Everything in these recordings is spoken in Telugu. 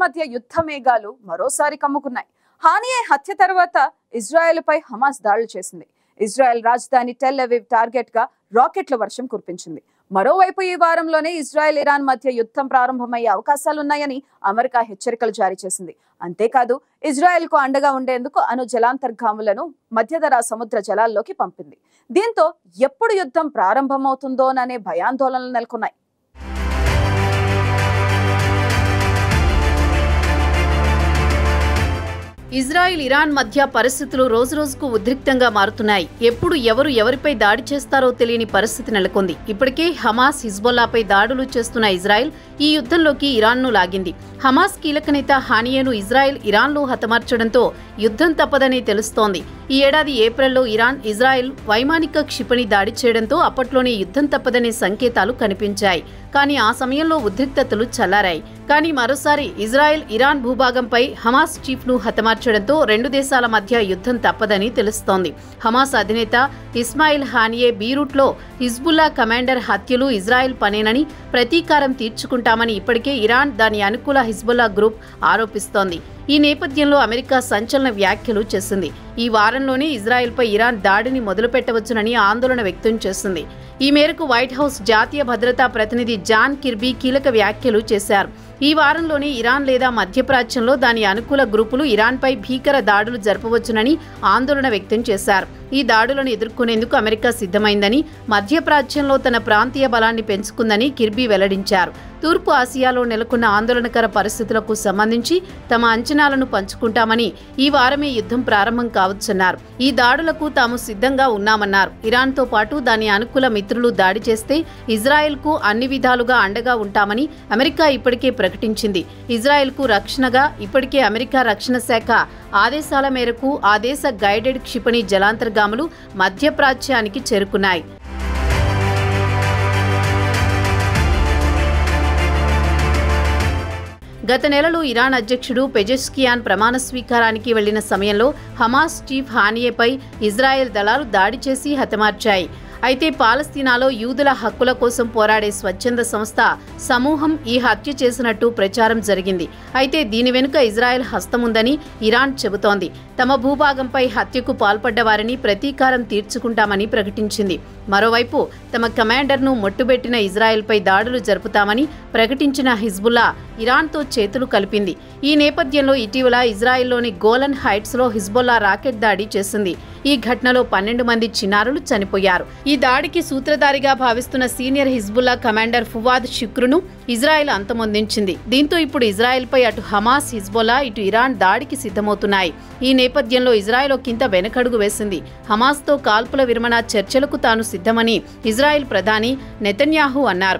మధ్య యుద్ధ మేఘాలు మరోసారి కమ్ముకున్నాయి హానియే హత్య తర్వాత ఇజ్రాయెల్పై హమాస్ దాడులు చేసింది ఇజ్రాయెల్ రాజధాని టెల్ అవీవ్ టార్గెట్ గా రాకెట్ల వర్షం కురిపించింది మరోవైపు ఈ వారంలోనే ఇజ్రాయెల్ ఇరాన్ మధ్య యుద్ధం ప్రారంభమయ్యే అవకాశాలున్నాయని అమెరికా హెచ్చరికలు జారీ చేసింది అంతేకాదు ఇజ్రాయెల్ కు అండగా ఉండేందుకు అణు జలాంతర్గాములను మధ్యధరా సముద్ర జలాల్లోకి పంపింది దీంతో ఎప్పుడు యుద్ధం ప్రారంభమవుతుందోననే భయాందోళనలు నెలకొన్నాయి ఇజ్రాయిల్ ఇరాన్ మధ్య పరిస్థితులు రోజురోజుకు ఉద్రిక్తంగా మారుతున్నాయి ఎప్పుడు ఎవరు ఎవరిపై దాడి చేస్తారో తెలియని పరిస్థితి నెలకొంది ఇప్పటికే హమాస్ హిజ్బొల్లాపై దాడులు చేస్తున్న ఇజ్రాయెల్ ఈ యుద్ధంలోకి ఇరాన్ను లాగింది హమాస్ కీలక నేత హానియేను ఇజ్రాయెల్ ఇరాన్లో హతమార్చడంతో యుద్ధం తప్పదని తెలుస్తోంది ఈ ఏడాది ఏప్రిల్లో ఇరాన్ ఇజ్రాయెల్ వైమానిక క్షిపణి దాడి చేయడంతో అప్పట్లోనే యుద్ధం తప్పదనే సంకేతాలు కనిపించాయి కానీ ఆ సమయంలో ఉద్రిక్తతలు చల్లారాయి కానీ మరోసారి ఇజ్రాయెల్ ఇరాన్ భూభాగంపై హమాస్ చీఫ్ను హతమార్చడంతో రెండు దేశాల మధ్య యుద్ధం తప్పదని తెలుస్తోంది హమాస్ అధినేత ఇస్మాయిల్ హానియే బీరూట్లో హిజ్బుల్లా కమాండర్ హత్యలు ఇజ్రాయెల్ పనేనని ప్రతీకారం తీర్చుకుంటామని ఇప్పటికే ఇరాన్ దాని అనుకూల హిజ్బుల్లా గ్రూప్ ఆరోపిస్తోంది ఈ నేపథ్యంలో అమెరికా సంచలన వ్యాఖ్యలు చేసింది ఈ వారంలోనే ఇజ్రాయెల్పై ఇరాన్ దాడిని మొదలుపెట్టవచ్చునని ఆందోళన వ్యక్తం చేసింది ఈ మేరకు వైట్ హౌస్ జాతీయ భద్రతా ప్రతినిధి జాన్ కిర్బీ కీలక వ్యాఖ్యలు చేశారు ఈ వారంలోనే ఇరాన్ లేదా మధ్యప్రాచ్యంలో దాని అనుకూల గ్రూపులు ఇరాన్పై భీకర దాడులు జరపవచ్చునని ఆందోళన వ్యక్తం చేశారు ఈ దాడులను ఎదుర్కొనేందుకు అమెరికా సిద్ధమైందని మధ్యప్రాచ్యంలో తన ప్రాంతీయ బలాన్ని పెంచుకుందని కిర్బీ వెల్లడించారు తూర్పు ఆసియాలో నెలకొన్న ఆందోళనకర పరిస్థితులకు సంబంధించి తమ అంచనాలను పంచుకుంటామని ఈ వారమే యుద్ధం ప్రారంభం కావచ్చన్నారు ఈ దాడులకు తాము సిద్ధంగా ఉన్నామన్నారు ఇరాన్తో పాటు దాని అనుకూల మిత్రులు దాడి చేస్తే ఇజ్రాయెల్కు అన్ని విధాలుగా అండగా ఉంటామని అమెరికా ఇప్పటికే ప్రకటించింది ఇజ్రాయెల్కు రక్షణగా ఇప్పటికే అమెరికా రక్షణ శాఖ ఆదేశాల మేరకు ఆ దేశ గైడెడ్ క్షిపణి జలాంతర్గాములు మధ్యప్రాచ్యానికి చేరుకున్నాయి గత నెలలో ఇరాన్ అధ్యక్షుడు పెజెస్కియాన్ ప్రమాణ స్వీకారానికి వెళ్లిన సమయంలో హమాస్ చీఫ్ హానియేపై ఇజ్రాయెల్ దళాలు దాడి చేసి హతమార్చాయి అయితే పాలస్తీనాలో యూదుల హక్కుల కోసం పోరాడే స్వచ్ఛంద సంస్థ సమూహం ఈ హత్య చేసినట్టు ప్రచారం జరిగింది అయితే దీని వెనుక ఇజ్రాయెల్ హస్తముందని ఇరాన్ చెబుతోంది తమ భూభాగంపై హత్యకు పాల్పడ్డ వారిని ప్రతీకారం తీర్చుకుంటామని ప్రకటించింది మరోవైపు తమ కమాండర్ను మొట్టుబెట్టిన ఇజ్రాయెల్పై దాడులు జరుపుతామని ప్రకటించిన హిజ్బుల్లా ఇరాన్తో చేతులు కలిపింది ఈ నేపథ్యంలో ఇటీవల ఇజ్రాయెల్లోని గోలన్ హైట్స్లో హిజ్బుల్లా రాకెట్ దాడి చేసింది ఈ ఘటనలో పన్నెండు మంది చిన్నారులు చనిపోయారు ఈ దాడికి సూత్రధారిగా భావిస్తున్న సీనియర్ హిజ్బుల్లా కమాండర్ ఫువాద్ షుక్రును ఇజ్రాయెల్ అంతమొందించింది దీంతో ఇప్పుడు ఇజ్రాయెల్పై అటు హమాస్ హిజ్బుల్లా ఇటు ఇరాన్ దాడికి సిద్ధమవుతున్నాయి ఈ నేపథ్యంలో ఇజ్రాయెల్ ఒకంత వెనకడుగు వేసింది హమాస్తో కాల్పుల విరమణ చర్చలకు తాను సిద్ధమని ఇజ్రాయెల్ ప్రధాని నెతన్యాహు అన్నారు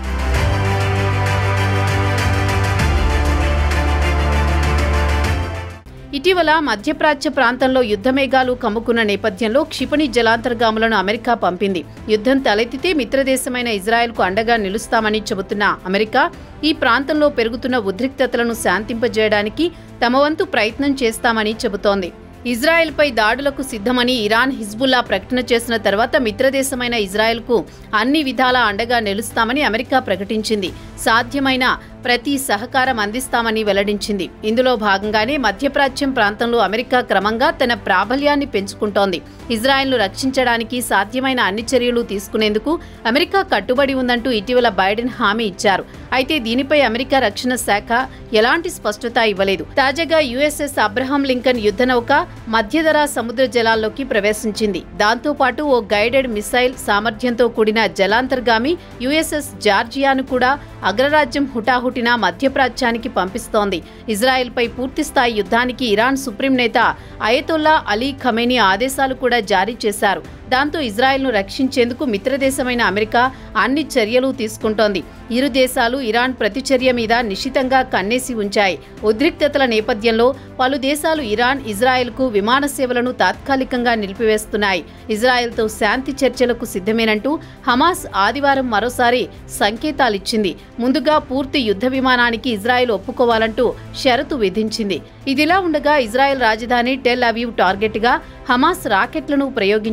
ఇటీవల మధ్యప్రాచ్య ప్రాంతంలో యుద్ధమేఘాలు కమ్ముకున్న నేపథ్యంలో క్షిపణి జలాంతర్గాములను అమెరికా పంపింది యుద్ధం తలెత్తితే మిత్రదేశమైన ఇజ్రాయెల్కు అండగా నిలుస్తామని చెబుతున్న అమెరికా ఈ ప్రాంతంలో పెరుగుతున్న ఉద్రిక్తతలను శాంతింపజేయడానికి తమ వంతు ప్రయత్నం చేస్తామని చెబుతోంది ఇజ్రాయెల్పై దాడులకు సిద్ధమని ఇరాన్ హిజ్బుల్లా ప్రకటన చేసిన తర్వాత మిత్రదేశమైన ఇజ్రాయెల్కు అన్ని విధాలా అండగా నిలుస్తామని అమెరికా ప్రకటించింది సాధ్యమైన ప్రతి సహకారం అందిస్తామని వెల్లడించింది ఇందులో భాగంగానే మధ్యప్రాచ్యం ప్రాంతంలో అమెరికా క్రమంగా తన ప్రాబల్యాన్ని పెంచుకుంటోంది ఇజ్రాయెల్ను రక్షించడానికి సాధ్యమైన అన్ని చర్యలు తీసుకునేందుకు అమెరికా కట్టుబడి ఉందంటూ ఇటీవల బైడెన్ హామీ ఇచ్చారు అయితే దీనిపై అమెరికా రక్షణ శాఖ ఎలాంటి స్పష్టత ఇవ్వలేదు తాజాగా యుఎస్ఎస్ అబ్రహాం లింకన్ యుద్ధ నౌక మధ్యధరా సముద్ర జలాల్లోకి ప్రవేశించింది దాంతోపాటు ఓ గైడెడ్ మిసైల్ సామర్థ్యంతో కూడిన జలాంతర్గామి యుఎస్ఎస్ జార్జియాను కూడా అగ్రరాజ్యం హుటాహుటిన మధ్యప్రాచ్యానికి పంపిస్తోంది ఇజ్రాయెల్పై పూర్తిస్థాయి యుద్ధానికి ఇరాన్ సుప్రీం నేత అయతొల్లా అలీ ఖమేనీ ఆదేశాలు కూడా జారీ చేశారు దాంతో ఇజ్రాయెల్ను రక్షించేందుకు మిత్రదేశమైన అమెరికా అన్ని చర్యలు తీసుకుంటోంది ఇరు దేశాలు ఇరాన్ ప్రతిచర్య మీద నిశితంగా కన్నేసి ఉంచాయి ఉద్రిక్తతల నేపథ్యంలో పలు దేశాలు ఇరాన్ ఇజ్రాయెల్కు విమాన సేవలను తాత్కాలికంగా నిలిపివేస్తున్నాయి ఇజ్రాయెల్తో శాంతి చర్చలకు సిద్ధమేనంటూ హమాస్ ఆదివారం మరోసారి సంకేతాలిచ్చింది ముందుగా పూర్తి యుద్ధ విమానానికి ఇజ్రాయెల్ ఒప్పుకోవాలంటూ షరతు విధించింది ఇదిలా ఉండగా ఇజ్రాయెల్ రాజధాని టెల్ అవీవ్ టార్గెట్గా హమాస్ రాకెట్లను ప్రయోగించింది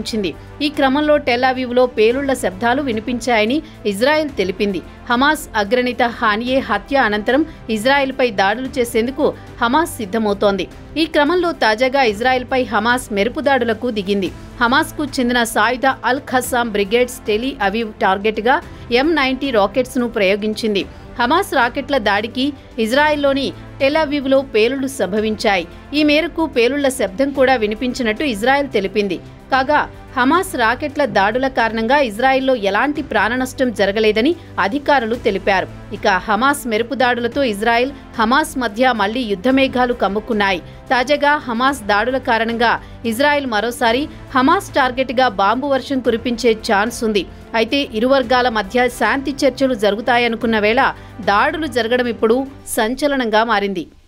ఈ క్రమంలో టెలావీవ్లో పేలుళ్ల శబ్దాలు వినిపించాయని ఇజ్రాయెల్ తెలిపింది హమాస్ అగ్రనేత హానియే హత్య అనంతరం ఇజ్రాయెల్పై దాడులు చేసేందుకు హమాస్ సిద్ధమవుతోంది ఈ క్రమంలో తాజాగా ఇజ్రాయెల్పై హమాస్ మెరుపు దాడులకు దిగింది హమాస్కు చెందిన సాయుధ Al Qassam Brigades Tel Aviv టార్గెట్గా ఎం నైన్టీ రాకెట్స్ను ప్రయోగించింది హమాస్ రాకెట్ల దాడికి ఇజ్రాయెల్లోని టెలావీవ్లో పేలుళ్లు సంభవించాయి ఈ మేరకు పేలుళ్ల శబ్దం కూడా వినిపించినట్టు ఇజ్రాయెల్ తెలిపింది కాగా హమాస్ రాకెట్ల దాడుల కారణంగా ఇజ్రాయెల్లో ఎలాంటి ప్రాణనష్టం జరగలేదని అధికారులు తెలిపారు ఇక హమాస్ మెరుపు దాడులతో ఇజ్రాయెల్ హమాస్ మధ్య మళ్లీ యుద్ధమేఘాలు కమ్ముకున్నాయి తాజాగా హమాస్ దాడుల కారణంగా ఇజ్రాయెల్ మరోసారి హమాస్ టార్గెట్గా బాంబు వర్షం కురిపించే ఛాన్స్ ఉంది అయితే ఇరు వర్గాల మధ్య శాంతి చర్చలు జరుగుతాయనుకున్న వేళ దాడులు జరగడం ఇప్పుడు సంచలనంగా మారింది